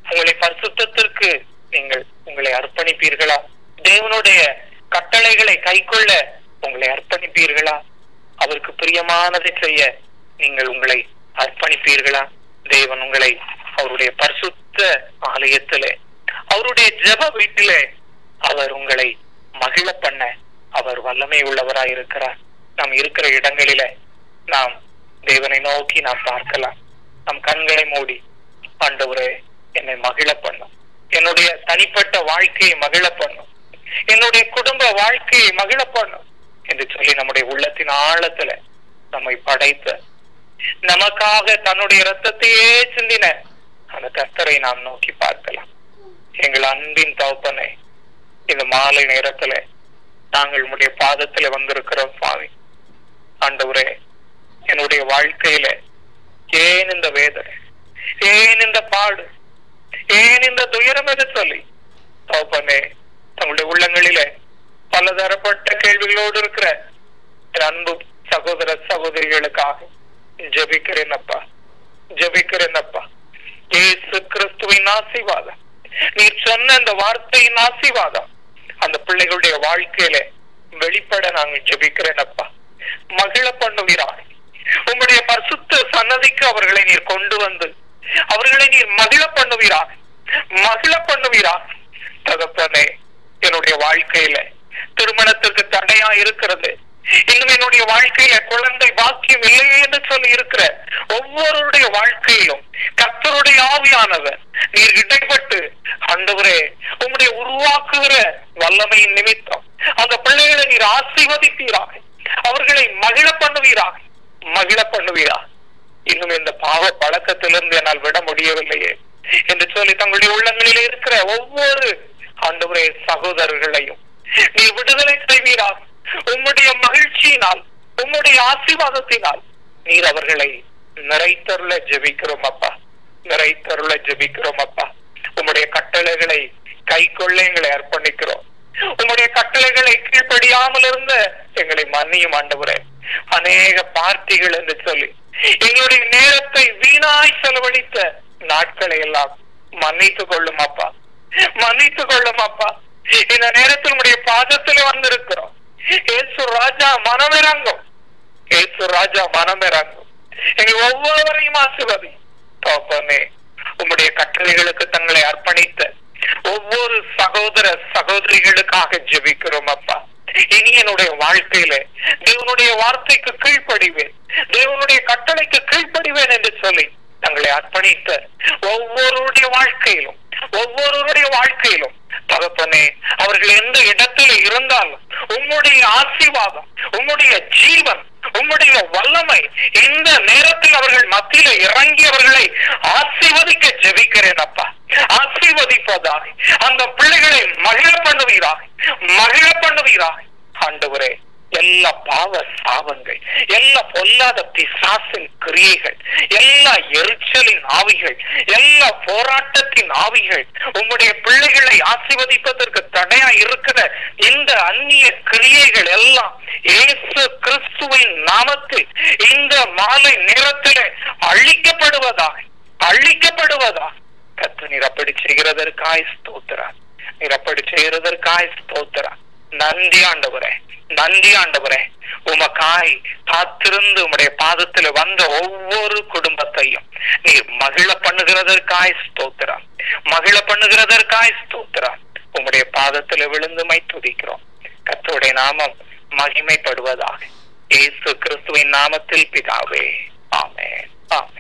உங்களை பரிசுத்தத்திற்கு நீங்கள் உங்களை அர்ப்பணிப்பீர்களா தேவனுடைய கட்டளைகளை கைக்கொள்ள உங்களை அர்ப்பணிப்பீர்களா அவருக்கு பிரியமானதை செய்ய நீங்கள் உங்களை அர்ப்பணிப்பீர்களா தேவன் உங்களை அவருடைய பரிசுத்த ஆலயத்திலே அவருடைய ஜெப வீட்டிலே அவர் உங்களை மகிழ பண்ண அவர் வல்லமை உள்ளவராய் இருக்கிறார் நாம் இருக்கிற இடங்களிலே நாம் தேவனை நோக்கி நாம் பார்க்கலாம் நம் கண்களை மூடி ஆண்டவரே என்னை மகிழ பண்ணும் என்னுடைய தனிப்பட்ட வாழ்க்கையை மகிழ பண்ணும் என்னுடைய குடும்ப வாழ்க்கையை மகிழ பண்ணும் என்று சொல்லி நம்முடைய உள்ளத்தின் ஆழத்துல நம்மை படைத்த நமக்காக தன்னுடைய ரத்தத்தையே சிந்தின அந்த கர்த்தரை நாம் நோக்கி பார்க்கலாம் எங்கள் அன்பின் தகப்பனை இந்த மாலை நேரத்துல நாங்கள் உம்முடைய பாதத்துல வந்திருக்கிறோம் சுவாமி ஆண்டவரே என்னுடைய வாழ்க்கையில ஏன் இந்த வேதனை ஏன் இந்த பாடு ஏன் இந்த துயரம் என்று சொல்லி தகப்பனே தங்களுடைய உள்ளங்களிலே பலதரப்பட்ட கேள்விகளோடு இருக்கிற என் அன்பு சகோதர சகோதரிகளுக்காக ஜெபிக்கிறேன் அப்பா ஜெபிக்கிறேன் அப்பா இயேசு கிறிஸ்துவின் ஆசீர்வாதம் நீர் சொன்ன அந்த வார்த்தையின் ஆசீர்வாதம் அந்த பிள்ளைகளுடைய வாழ்க்கையில வெளிப்பட நாங்கள் ஜெபிக்கிறேன் அப்பா மகிழ பண்ணுவீராக உங்களுடைய பரிசுத்த சன்னதிக்கு அவர்களை நீர் கொண்டு வந்து அவர்களை நீர் மகிழ பண்ணுவீராக மகிழ பண்ணுவீராக தகப்பனே என்னுடைய வாழ்க்கையில திருமணத்திற்கு தடையா இருக்கிறது இன்னும் என்னுடைய வாழ்க்கையில குழந்தை பாக்கியம் இல்லையே என்று சொல்லி இருக்கிற ஒவ்வொருடைய வாழ்க்கையிலும் கர்த்தருடைய ஆவியானவர் நீர் இடைப்பட்டு ஆண்டவரே உம்முடைய உருவாக்குகிற வல்லமையின் நிமித்தம் அந்த பிள்ளைகளை நீர் ஆசீர்வதிப்பீராக அவர்களை மகிழ பண்ணுவீராக மகிழ பண்ணுவீரா இன்னும் இந்த பாவ பழக்கத்திலிருந்து என்னால் விட முடியவில்லையே என்று சொல்லி தங்களுடைய உள்ளங்களிலே இருக்கிற ஒவ்வொரு ஆண்டவரே சகோதரர்களையும் நீ விடுதலை செய்வீராக உம்முடைய மகிழ்ச்சியினால் உம்முடைய ஆசீர்வாதத்தினால் நீர் அவர்களை நிறைத்தருள ஜெபிக்கிறோம் அப்பா நிறைத்தருள ஜெபிக்கிறோம் அப்பா உம்முடைய கட்டளைகளை கை கொள்ள எங்களை அர்ப்பணிக்கிறோம் உம்முடைய கட்டளைகளை கீழ்ப்படியாமல் இருந்த எங்களை மன்னியும் ஆண்டவரே அநேக பார்ட்டிகள் என்று சொல்லி எங்களுடைய நேரத்தை வீணாய் செலவழித்த நாட்களை எல்லாம் மன்னித்துக் கொள்ளும் அப்பா மன்னித்துக் கொள்ளும் அப்பா இந்த நேரத்தில் உடைய பாதத்தில் வந்திருக்கிறோம் ஏசு ராஜா மனமிறங்கும் ஏசு ராஜா மனமிறங்கும் எங்கள் ஒவ்வொருவரையும் ஆசிர்வதி தோப்பனே உம்முடைய கட்டளைகளுக்கு தங்களை அர்ப்பணித்த ஒவ்வொரு சகோதர சகோதரிகளுக்காக ஜெபிக்கிறோம் அப்பா இனி என்னுடைய வாழ்க்கையில தேவனுடைய வார்த்தைக்கு கீழ்ப்படிவேன் தேவனுடைய கட்டளைக்கு கீழ்ப்படிவேன் என்று சொல்லி தங்களை அர்ப்பணித்த ஒவ்வொருடைய வாழ்க்கையிலும் ஒவ்வொருவருடைய வாழ்க்கையிலும் தகப்பனே அவர்கள் எந்த இடத்துல இருந்தாலும் உம்முடைய ஆசீர்வாதம் உம்முடைய ஜீவன் உம்முடைய வல்லமை இந்த நேரத்தில் அவர்கள் மத்தியில இறங்கி அவர்களை ஆசீர்வதிக்க ஜெபிக்கிறேன் அப்பா ஆசீர்வதிப்பதாக அந்த பிள்ளைகளை மகிழ பண்ணுவீராக மகிழ பண்ணுவீராக ஆண்டவரே எல்லா பாவ சாபங்கள் எல்லா பொல்லாத பிசாசின் கிரியைகள் எல்லா எரிச்சலின் ஆவிகள் எல்லா போராட்டத்தின் ஆவிகள் உம்முடைய பிள்ளைகளை ஆசீர்வதிப்பதற்கு தடையா இருக்கிற இந்த அந்நிய கிரியைகள் எல்லாம் இயேசு கிறிஸ்துவின் நாமத்தில் இந்த மாலை நேரத்திலே அழிக்கப்படுவதாக அழிக்கப்படுவதாக கத்து நீர் அப்படி செய்கிறதற்காய் ஸ்தோத்திரா நீர் அப்படி செய்கிறதற்காய் ஸ்தோத்திரா நன்றி ஆண்டவரே நன்றி ஆண்டவரே உமக்காய் காத்திருந்து உம்முடைய பாதத்துல வந்த ஒவ்வொரு குடும்பத்தையும் நீர் மகிழ பண்ணுகிறதற்காய் ஸ்தோத்திரம் மகிழ பண்ணுகிறதற்காய் ஸ்தோத்திரம் உம்முடைய பாதத்துல விழுந்து மை துதிக்கிறோம் கத்தோடைய நாமம் மகிமைப்படுவதாக இயேசு கிறிஸ்துவின் நாமத்தில் பிதாவே ஆமென் ஆமென்